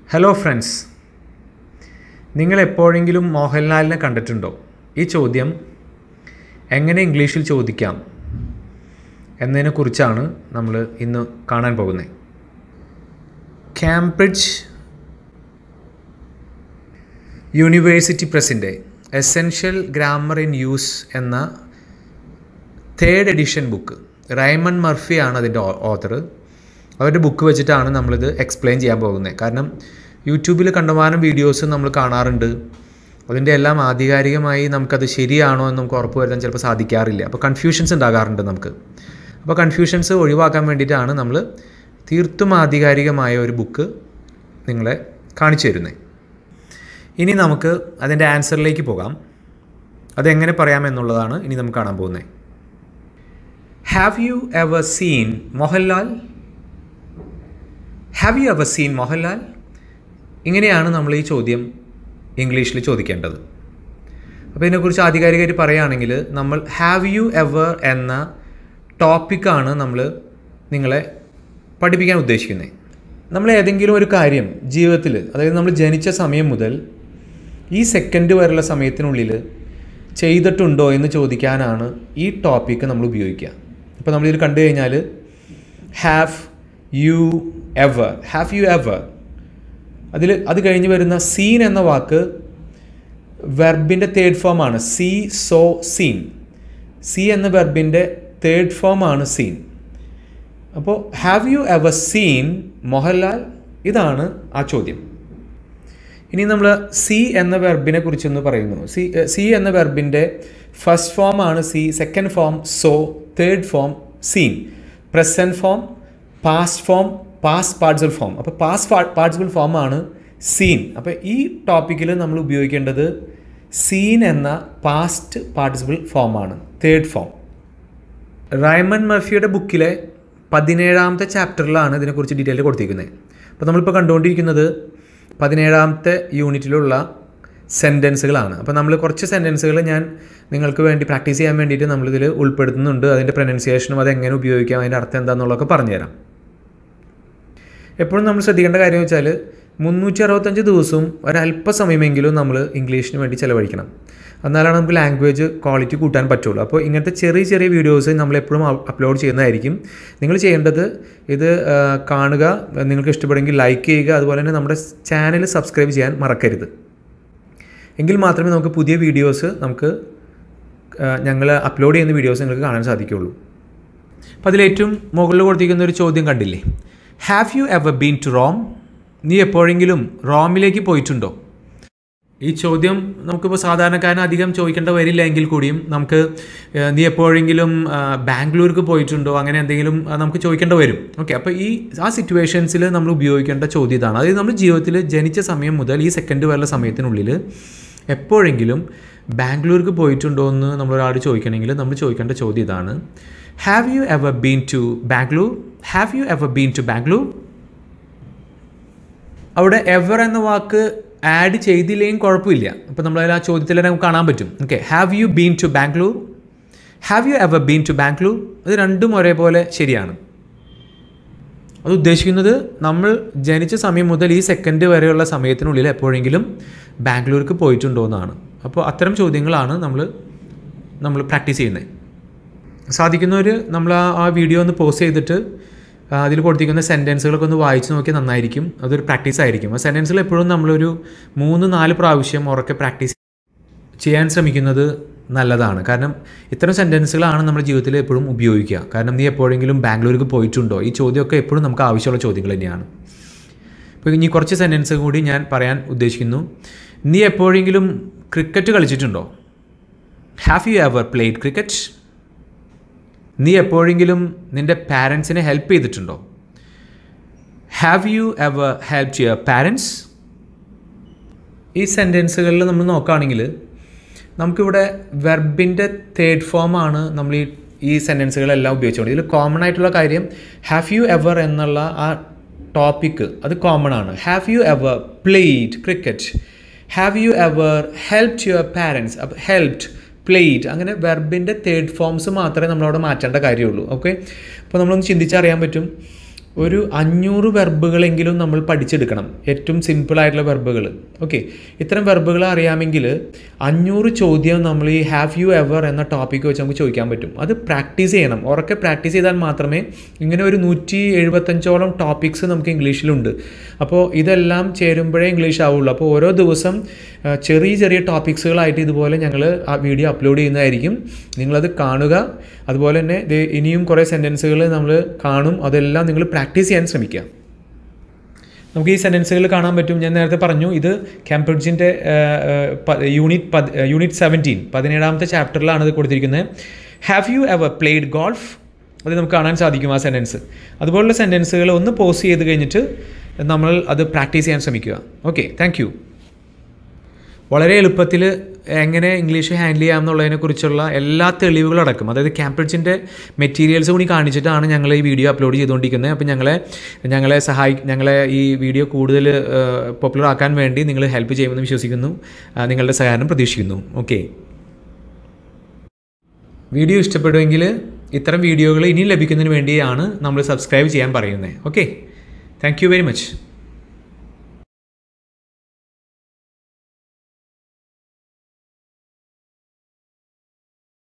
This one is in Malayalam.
ഹലോ ഫ്രണ്ട്സ് നിങ്ങൾ എപ്പോഴെങ്കിലും മോഹൻലാലിനെ കണ്ടിട്ടുണ്ടോ ഈ ചോദ്യം എങ്ങനെ ഇംഗ്ലീഷിൽ ചോദിക്കാം എന്നതിനെക്കുറിച്ചാണ് നമ്മൾ ഇന്ന് കാണാൻ പോകുന്നത് കാംബ്രിഡ്ജ് യൂണിവേഴ്സിറ്റി പ്രസിൻ്റെ എസെൻഷ്യൽ ഗ്രാമർ ഇൻ യൂസ് എന്ന തേർഡ് എഡിഷൻ ബുക്ക് റൈമൺ മർഫിയാണ് അതിൻ്റെ ഓത്തർ അവരുടെ ബുക്ക് വെച്ചിട്ടാണ് നമ്മളിത് എക്സ്പ്ലെയിൻ ചെയ്യാൻ പോകുന്നത് കാരണം യൂട്യൂബിൽ കണ്ടമാനം വീഡിയോസ് നമ്മൾ കാണാറുണ്ട് അതിൻ്റെ എല്ലാം ആധികാരികമായി നമുക്കത് ശരിയാണോ എന്ന് നമുക്ക് ഉറപ്പ് വരുത്താൻ ചിലപ്പോൾ സാധിക്കാറില്ല അപ്പോൾ കൺഫ്യൂഷൻസ് ഉണ്ടാകാറുണ്ട് നമുക്ക് അപ്പോൾ കൺഫ്യൂഷൻസ് ഒഴിവാക്കാൻ വേണ്ടിയിട്ടാണ് നമ്മൾ തീർത്തും ആധികാരികമായ ഒരു ബുക്ക് നിങ്ങളെ കാണിച്ചു തരുന്നത് ഇനി നമുക്ക് അതിൻ്റെ ആൻസറിലേക്ക് പോകാം അതെങ്ങനെ പറയാമെന്നുള്ളതാണ് ഇനി നമുക്ക് കാണാൻ പോകുന്നത് have you ever seen Mohanlal have you ever seen Mohanlal ഇങ്ങനെയാണ് നമ്മൾ ഈ ചോദ്യം ഇംഗ്ലീഷിൽ ചോദിക്കേണ്ടത് അപ്പോൾ ഇതിനെക്കുറിച്ച് ആധികാരികമായിട്ട് പറയുകയാണെങ്കിൽ നമ്മൾ ഹാവ് യു എവർ എന്ന ടോപ്പിക്കാണ് നമ്മൾ നിങ്ങളെ പഠിപ്പിക്കാൻ ഉദ്ദേശിക്കുന്നത് നമ്മൾ ഏതെങ്കിലും ഒരു കാര്യം ജീവിതത്തിൽ അതായത് നമ്മൾ ജനിച്ച സമയം മുതൽ ഈ സെക്കൻഡ് വരെയുള്ള സമയത്തിനുള്ളിൽ ചെയ്തിട്ടുണ്ടോ എന്ന് ചോദിക്കാനാണ് ഈ ടോപ്പിക്ക് നമ്മൾ ഉപയോഗിക്കുക അപ്പോൾ നമ്മളിതിൽ കണ്ടു കഴിഞ്ഞാൽ have you ever have you ever അതിൽ അത് കഴിഞ്ഞ് വരുന്ന സീൻ എന്ന വാക്ക് വെർബിൻ്റെ തേർഡ് ഫോമാണ് സീ സോ സീൻ സി എന്ന വെർബിൻ്റെ തേർഡ് ഫോമാണ് സീൻ അപ്പോൾ have you ever seen Mohanlal ഇതാണ് ആ ചോദ്യം ഇനി നമ്മൾ സി എന്ന വെർബിനെ കുറിച്ചൊന്ന് പറയുന്നു സി സി എന്ന വെർബിൻ്റെ ഫസ്റ്റ് ഫോം ആണ് see second form saw third form seen present form past form past participle form അപ്പോൾ പാസ്റ്റ് പാർട്സിബിൾ ഫോം ആണ് സീൻ അപ്പോൾ ഈ ടോപ്പിക്കിൽ നമ്മൾ ഉപയോഗിക്കേണ്ടത് സീൻ എന്ന പാസ്റ്റ് പാർട്ടിസിപ്പിൾ ഫോമാണ് തേർഡ് ഫോം റൈമൺ മർഫിയുടെ ബുക്കിലെ പതിനേഴാമത്തെ ചാപ്റ്ററിലാണ് ഇതിനെക്കുറിച്ച് ഡീറ്റെയിൽ കൊടുത്തിരിക്കുന്നത് അപ്പോൾ നമ്മളിപ്പോൾ കണ്ടുകൊണ്ടിരിക്കുന്നത് പതിനേഴാമത്തെ യൂണിറ്റിലുള്ള സെൻറ്റൻസുകളാണ് അപ്പോൾ നമ്മൾ കുറച്ച് സെൻറ്റൻസുകൾ ഞാൻ നിങ്ങൾക്ക് വേണ്ടി പ്രാക്ടീസ് ചെയ്യാൻ വേണ്ടിയിട്ട് നമ്മളിതിൽ ഉൾപ്പെടുത്തുന്നുണ്ട് അതിൻ്റെ പ്രൊനൗൺസിയേഷനും അതെങ്ങനെ ഉപയോഗിക്കാം അതിൻ്റെ അർത്ഥം എന്താണെന്നുള്ളതൊക്കെ പറഞ്ഞുതരാം എപ്പോഴും നമ്മൾ ശ്രദ്ധിക്കേണ്ട കാര്യം വെച്ചാൽ മുന്നൂറ്റി അറുപത്തഞ്ച് ദിവസവും ഒരല്പസമയമെങ്കിലും നമ്മൾ ഇംഗ്ലീഷിന് വേണ്ടി ചിലവഴിക്കണം എന്നാലാണ് നമുക്ക് ലാംഗ്വേജ് ക്വാളിറ്റി കൂട്ടാൻ പറ്റുള്ളൂ അപ്പോൾ ഇങ്ങനത്തെ ചെറിയ ചെറിയ വീഡിയോസ് നമ്മൾ എപ്പോഴും അപ്ലോഡ് ചെയ്യുന്നതായിരിക്കും നിങ്ങൾ ചെയ്യേണ്ടത് ഇത് കാണുക നിങ്ങൾക്ക് ഇഷ്ടപ്പെടുമെങ്കിൽ ലൈക്ക് ചെയ്യുക അതുപോലെ തന്നെ നമ്മുടെ ചാനൽ സബ്സ്ക്രൈബ് ചെയ്യാൻ മറക്കരുത് എങ്കിൽ മാത്രമേ നമുക്ക് പുതിയ വീഡിയോസ് നമുക്ക് ഞങ്ങൾ അപ്ലോഡ് ചെയ്യുന്ന വീഡിയോസ് നിങ്ങൾക്ക് കാണാൻ സാധിക്കുകയുള്ളൂ അപ്പോൾ അതിലേറ്റവും മുകളിൽ കൊടുത്തിരിക്കുന്ന ഒരു ചോദ്യം കണ്ടില്ലേ have you ever been to Rome നീ എപ്പോഴെങ്കിലും റോമിലേക്ക് പോയിട്ടുണ്ടോ ഈ ചോദ്യം നമുക്കിപ്പോൾ സാധാരണക്കാരന് അധികം ചോദിക്കേണ്ട വരില്ല എങ്കിൽ കൂടിയും നമുക്ക് നീ എപ്പോഴെങ്കിലും ബാംഗ്ലൂർക്ക് പോയിട്ടുണ്ടോ അങ്ങനെ എന്തെങ്കിലും നമുക്ക് ചോദിക്കേണ്ട വരും ഓക്കെ അപ്പോൾ ഈ ആ സിറ്റുവേഷൻസിൽ നമ്മൾ ഉപയോഗിക്കേണ്ട ചോദ്യം ഇതാണ് അതായത് നമ്മൾ ജീവിതത്തിൽ ജനിച്ച സമയം മുതൽ ഈ സെക്കൻഡ് വരെയുള്ള സമയത്തിനുള്ളിൽ എപ്പോഴെങ്കിലും ബാംഗ്ലൂർക്ക് പോയിട്ടുണ്ടോ എന്ന് നമ്മളൊരാൾ ചോദിക്കണമെങ്കിൽ നമ്മൾ ചോദിക്കേണ്ട ചോദ്യം ഇതാണ് have you ever been to Bangalore have you ever been to Bangalore അവിടെ എവർ എന്ന വാക്ക് ആഡ് ചെയ്തില്ലെങ്കിൽ കുഴപ്പമില്ല അപ്പോൾ നമ്മൾ ആ ചോദ്യത്തിൽ നമുക്ക് കാണാൻ പറ്റും okay have you been to Bangalore have you ever been to Bangalore അത് രണ്ടും ഒരേപോലെ ശരിയാണ് അത് ഉദ്ദേശിക്കുന്നത് നമ്മൾ ജനിച്ച സമയം മുതൽ ഈ സെക്കൻഡ് വരെയുള്ള സമയത്തിനുള്ളിൽ എപ്പോഴെങ്കിലും ബാംഗ്ലൂർക്ക് പോയിട്ടുണ്ടോ എന്നാണ് അപ്പോൾ അത്തരം ചോദ്യങ്ങളാണ് നമ്മൾ നമ്മൾ പ്രാക്ടീസ് ചെയ്യുന്നത് സാധിക്കുന്നവർ നമ്മൾ ആ ആ വീഡിയോ ഒന്ന് പോസ്റ്റ് ചെയ്തിട്ട് അതിൽ കൊടുത്തിരിക്കുന്ന സെൻറ്റൻസുകളൊക്കെ ഒന്ന് വായിച്ച് നോക്കിയാൽ നന്നായിരിക്കും അതൊരു പ്രാക്ടീസ് ആയിരിക്കും ആ സെൻറ്റൻസുകൾ എപ്പോഴും നമ്മളൊരു മൂന്ന് നാല് പ്രാവശ്യം ഉറക്കെ പ്രാക്ടീസ് ചെയ്യാൻ ശ്രമിക്കുന്നത് നല്ലതാണ് കാരണം ഇത്തരം സെൻറ്റൻസുകളാണ് നമ്മുടെ ജീവിതത്തിൽ എപ്പോഴും ഉപയോഗിക്കുക കാരണം നീ എപ്പോഴെങ്കിലും ബാംഗ്ലൂർക്ക് പോയിട്ടുണ്ടോ ഈ ചോദ്യമൊക്കെ എപ്പോഴും നമുക്ക് ആവശ്യമുള്ള ചോദ്യങ്ങൾ തന്നെയാണ് ഇപ്പോൾ ഇനി കുറച്ച് സെൻറ്റൻസ് കൂടി ഞാൻ പറയാൻ ഉദ്ദേശിക്കുന്നു നീ എപ്പോഴെങ്കിലും ക്രിക്കറ്റ് കളിച്ചിട്ടുണ്ടോ have you ever played cricket നീ എപ്പോഴെങ്കിലും നിൻ്റെ പാരൻസിനെ ഹെൽപ്പ് ചെയ്തിട്ടുണ്ടോ have you ever help your parents ഈ സെൻറ്റൻസുകളിൽ നമ്മൾ നോക്കുകയാണെങ്കിൽ നമുക്കിവിടെ വെർബിൻ്റെ തേർഡ് ഫോമാണ് നമ്മൾ ഈ ഈ സെൻറ്റൻസുകളെല്ലാം ഉപയോഗിച്ചുകൊണ്ട് ഇതിൽ കോമൺ ആയിട്ടുള്ള കാര്യം ഹാവ് യു എവർ എന്നുള്ള ആ ടോപ്പിക്ക് അത് കോമൺ ആണ് have you ever played cricket have you ever helped your parents അപ്പോൾ ഹെൽപ്ഡ് പ്ലേറ്റ് അങ്ങനെ വെർബിൻ്റെ തേർഡ് ഫോംസ് മാത്രമേ നമ്മളവിടെ മാറ്റേണ്ട കാര്യമുള്ളൂ ഓക്കെ അപ്പോൾ നമ്മളൊന്ന് ചിന്തിച്ചറിയാൻ പറ്റും ഒരു അഞ്ഞൂറ് വെർബുകളെങ്കിലും നമ്മൾ പഠിച്ചെടുക്കണം ഏറ്റവും സിമ്പിളായിട്ടുള്ള വെർബുകൾ ഓക്കെ ഇത്തരം വെർബുകൾ അറിയാമെങ്കിൽ അഞ്ഞൂറ് ചോദ്യം നമ്മൾ ഈ ഹാവ് യു എവർ എന്ന ടോപ്പിക്ക് വെച്ച് നമുക്ക് ചോദിക്കാൻ പറ്റും അത് പ്രാക്ടീസ് ചെയ്യണം ഉറക്കെ പ്രാക്ടീസ് ചെയ്താൽ മാത്രമേ ഇങ്ങനെ ഒരു നൂറ്റി എഴുപത്തഞ്ചോളം ടോപ്പിക്സ് നമുക്ക് ഇംഗ്ലീഷിലുണ്ട് അപ്പോൾ ഇതെല്ലാം ചേരുമ്പോഴേ ഇംഗ്ലീഷ് ആവുള്ളൂ അപ്പോൾ ഓരോ ദിവസം ആ, ചെറിയ ചെറിയ ടോപ്പിക്സുകളായിട്ട് ഇതുപോലെ ഞങ്ങൾ ആ വീഡിയോ അപ്ലോഡ് ചെയ്യുന്നതായിരിക്കും നിങ്ങളത് കാണുക അതുപോലെ തന്നെ ദേ ഇനിയും കുറേ സെൻറ്റൻസുകൾ നമ്മൾ കാണും അതെല്ലാം നിങ്ങൾ പ്രാക്ടീസ് ചെയ്യാൻ ശ്രമിക്കുക നമുക്ക് ഈ സെൻറ്റൻസുകൾ കാണാൻ പറ്റും ഞാൻ നേരത്തെ പറഞ്ഞു ഇത് കാംബ്രിഡ്ജിൻ്റെ യൂണിറ്റ് പത് യൂണിറ്റ് സെവൻറ്റീൻ പതിനേഴാമത്തെ ചാപ്റ്ററിലാണ് ഇത് കൊടുത്തിരിക്കുന്നത് have you ever played golf അത് നമുക്ക് കാണാൻ സാധിക്കും ആ സെൻറ്റൻസ് അതുപോലുള്ള സെൻറ്റൻസുകൾ ഒന്ന് പോസ് ചെയ്ത് കഴിഞ്ഞിട്ട് നമ്മൾ അത് പ്രാക്ടീസ് ചെയ്യാൻ ശ്രമിക്കുക ഓക്കെ താങ്ക് യു വളരെ എളുപ്പത്തിൽ എങ്ങനെ ഇംഗ്ലീഷ് ഹാൻഡിൽ ചെയ്യാം എന്നുള്ളതിനെക്കുറിച്ചുള്ള എല്ലാ തെളിവുകളും അടക്കം അതായത് കാംബ്രിഡ്ജിൻ്റെ മെറ്റീരിയൽസ് കൂടി കാണിച്ചിട്ടാണ് ഞങ്ങൾ ഈ വീഡിയോ അപ്ലോഡ് ചെയ്തുകൊണ്ടിരിക്കുന്നത് അപ്പോൾ ഞങ്ങളെ ഞങ്ങളെ സഹായി ഞങ്ങളെ ഈ വീഡിയോ കൂടുതൽ പോപ്പുലർ ആക്കാൻ വേണ്ടി നിങ്ങൾ ഹെൽപ്പ് ചെയ്യുമെന്ന് വിശ്വസിക്കുന്നു ആ, നിങ്ങളുടെ സഹായം പ്രതീക്ഷിക്കുന്നു ഓക്കെ വീഡിയോ ഇഷ്ടപ്പെടുമെങ്കിൽ ഇത്തരം വീഡിയോകൾ ഇനിയും ലഭിക്കുന്നതിന് വേണ്ടിയാണ് നമ്മൾ സബ്സ്ക്രൈബ് ചെയ്യാൻ പറയുന്നത് okay thank you very much